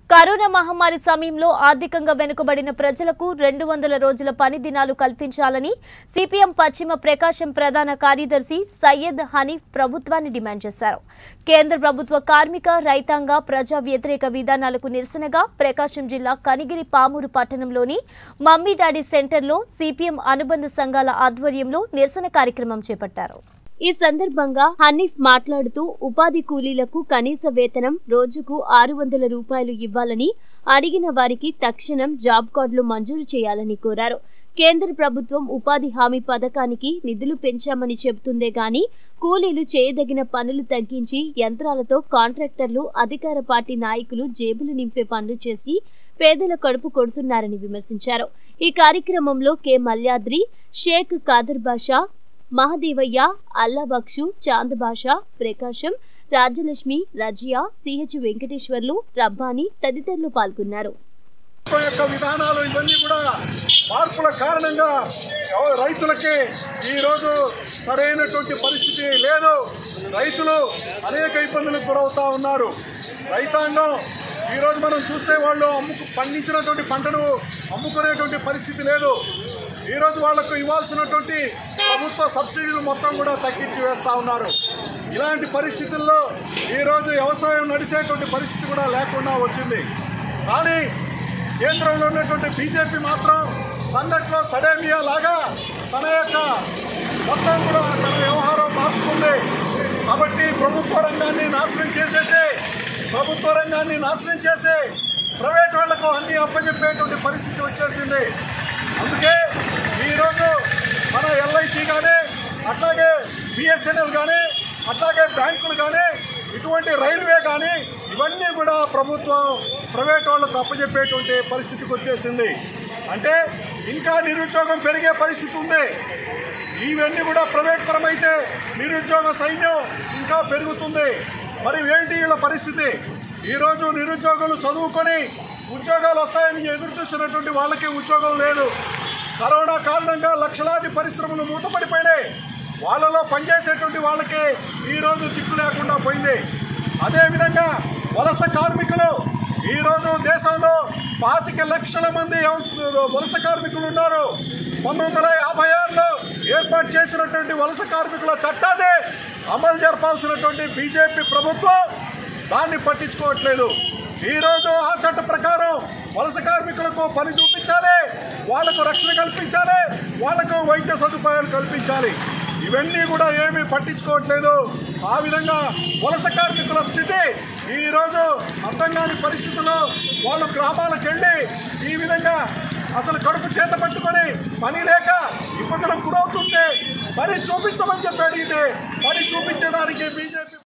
corona మహమ్మారి సమయంలో ఆర్థికంగా వెనుకబడిన ప్రజలకు రెండు వందల రోజుల పని దినాలు కల్పించాలని సిపిఎం పశ్చిమ ప్రకాశం ప్రధాన కార్యదర్శి సయ్యద్ హనీఫ్ ప్రభుత్వాన్ని డిమాండ్ చేశారు కేంద్ర ప్రభుత్వ కార్మిక రైతాంగ ప్రజా వ్యతిరేక విధానాలకు నిరసనగా ప్రకాశం జిల్లా కనిగిరి పామూరు పట్టణంలోని మమ్మీ డాడీ సెంటర్లో సిపిఎం అనుబంధ సంఘాల ఆధ్వర్యంలో నిరసన కార్యక్రమం చేపట్టారు ఈ సందర్భంగా హనీఫ్ మాట్లాడుతూ ఉపాధి కూలీలకు కనీస వేతనం రోజుకు ఆరు వందల రూపాయలు ఇవ్వాలని అడిగిన వారికి తక్షణం జాబ్ కార్డులు మంజూరు చేయాలని కోరారు కేంద్ర ప్రభుత్వం ఉపాధి హామీ పథకానికి నిధులు పెంచామని చెబుతుందే గాని కూలీలు చేయదగిన పనులు తగ్గించి యంత్రాలతో కాంట్రాక్టర్లు అధికార పార్టీ నాయకులు జేబులు నింపే పనులు చేసి పేదల కడుపు కొడుతున్నారని విమర్శించారు ఈ కార్యక్రమంలో కె మల్యాద్రి షేక్ కాదర్ బాషా మహదేవయ్య అల్లాబక్షు చాందబాష ప్రకాశం రాజ్యలక్ష్మి రజియా సిహెచ్ వెంకటేశ్వర్లు రబ్బాని తదితరులు పాల్గొన్నారు ప్రభుత్వం యొక్క విధానాలు ఇవన్నీ కూడా మార్పుల కారణంగా ఎవ- రైతులకి ఈరోజు సరైనటువంటి పరిస్థితి లేదు రైతులు అనేక ఇబ్బందులకు గురవుతా ఉన్నారు రైతాంగం ఈరోజు మనం చూస్తే వాళ్ళు అమ్ముకు పండించినటువంటి పంటను అమ్ముకునేటువంటి పరిస్థితి లేదు ఈరోజు వాళ్లకు ఇవ్వాల్సినటువంటి ప్రభుత్వ సబ్సిడీలు మొత్తం కూడా తగ్గించి వేస్తా ఉన్నారు ఇలాంటి పరిస్థితుల్లో ఈరోజు వ్యవసాయం నడిచేటువంటి పరిస్థితి కూడా లేకుండా వచ్చింది కానీ కేంద్రంలో ఉన్నటువంటి బీజేపీ మాత్రం సందట్లో సడేమియా లాగా తన యొక్క మొత్తం కూడా తన వ్యవహారం మార్చుకుంది కాబట్టి ప్రభుత్వ రంగాన్ని నాశనం చేసేసి ప్రభుత్వ రంగాన్ని నాశనం చేసి ప్రైవేట్ వాళ్లకు అన్ని అప్పచెప్పేటువంటి పరిస్థితి వచ్చేసింది అందుకే ఈరోజు మన ఎల్ఐసి కానీ అట్లాగే బిఎస్ఎన్ఎల్ కానీ అట్లాగే బ్యాంకులు కానీ ఇటువంటి రైల్వే కానీ ఇవన్నీ కూడా ప్రభుత్వం ప్రైవేట్ వాళ్ళకు అప్పచెప్పేటువంటి పరిస్థితికి వచ్చేసింది అంటే ఇంకా నిరుద్యోగం పెరిగే పరిస్థితి ఉంది ఇవన్నీ కూడా ప్రైవేట్ పరమైతే నిరుద్యోగ సైన్యం ఇంకా పెరుగుతుంది మరి ఏంటి వీళ్ళ పరిస్థితి ఈరోజు నిరుద్యోగులు చదువుకొని ఉద్యోగాలు వస్తాయని ఎదురు చూస్తున్నటువంటి వాళ్ళకి ఉద్యోగం లేదు కరోనా కారణంగా లక్షలాది పరిశ్రమలు మూతపడిపోయినాయి వాళ్ళలో పనిచేసేటువంటి వాళ్ళకి ఈరోజు దిక్కు లేకుండా పోయింది అదేవిధంగా వలస కార్మికులు ఈరోజు దేశంలో పాతిక లక్షల మంది వ్యవస్థ- వలస కార్మికులు ఉన్నారు పంతొమ్మిది వందల యాభై ఆరులో ఏర్పాటు చేసినటువంటి వలస కార్మికుల చట్టాన్ని అమలు జరపాల్సినటువంటి బీజేపీ ప్రభుత్వం దాన్ని పట్టించుకోవట్లేదు ఈరోజు ఆ చట్ట ప్రకారం వలస కార్మికులకు పని చూపించాలి వాళ్లకు రక్షణ కల్పించాలి వాళ్లకు వైద్య సదుపాయాలు కల్పించాలి ఇవన్నీ కూడా ఏమీ పట్టించుకోవట్లేదు ఆ విధంగా వలస కార్మికుల స్థితి ఈరోజు అర్థం కాని పరిస్థితుల్లో వాళ్ళు గ్రామాలకు వెళ్ళి ఈ విధంగా అసలు కడుపు చేత పట్టుకొని పని లేక ఇబ్బందులకు గురవుతుంటే పని చూపించమని చెప్పి అడిగితే పని చూపించడానికి బీజేపీ